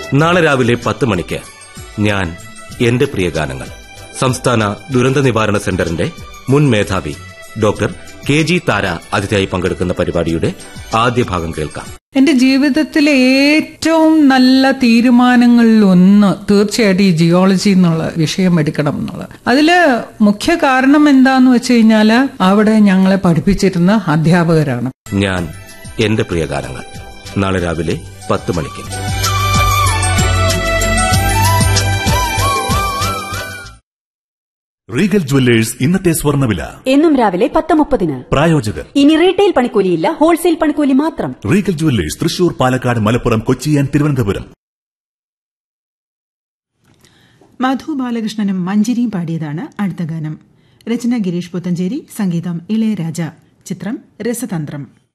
നാളെ രാവിലെ പത്ത് മണിക്ക് ഞാൻ എന്റെ പ്രിയ ഗാനങ്ങൾ സംസ്ഥാന ദുരന്ത നിവാരണ സെന്ററിന്റെ മുൻ മേധാവി ഡോക്ടർ കെ ജി താര അതിഥിയായി പങ്കെടുക്കുന്ന പരിപാടിയുടെ ആദ്യ ഭാഗം കേൾക്കാം എന്റെ ജീവിതത്തിലെ ഏറ്റവും നല്ല തീരുമാനങ്ങളിൽ ഒന്ന് തീർച്ചയായിട്ടും ഈ ജിയോളജി എന്നുള്ള വിഷയം എടുക്കണം എന്നുള്ളത് അതില് മുഖ്യ കാരണം എന്താന്ന് വെച്ച് കഴിഞ്ഞാല് അവിടെ ഞങ്ങളെ പഠിപ്പിച്ചിരുന്ന അധ്യാപകരാണ് ഞാൻ എന്റെ പ്രിയ ഗാനങ്ങൾ നാളെ രാവിലെ പത്ത് മണിക്ക് റീഗൽ ജുവല്ലേഴ്സ് ഇന്നത്തെ സ്വർണ്ണവില എന്നും രാവിലെ പത്ത് മുപ്പതിന് പ്രായോജകർ ഇനി റീറ്റെയിൽ പണിക്കൂലിയില്ല ഹോൾസെയിൽ പണിക്കൂലി മാത്രം Regal jewellers Thrissur Palakkad Malappuram Kochi and Thiruvananthapuram Madhu ബാലകൃഷ്ണനും മഞ്ജരിയും പാടിയതാണ് അടുത്ത ഗാനം രചന ഗിരീഷ് പുത്തഞ്ചേരി സംഗീതം ഇളയരാജ ചിത്രം രസതന്ത്രം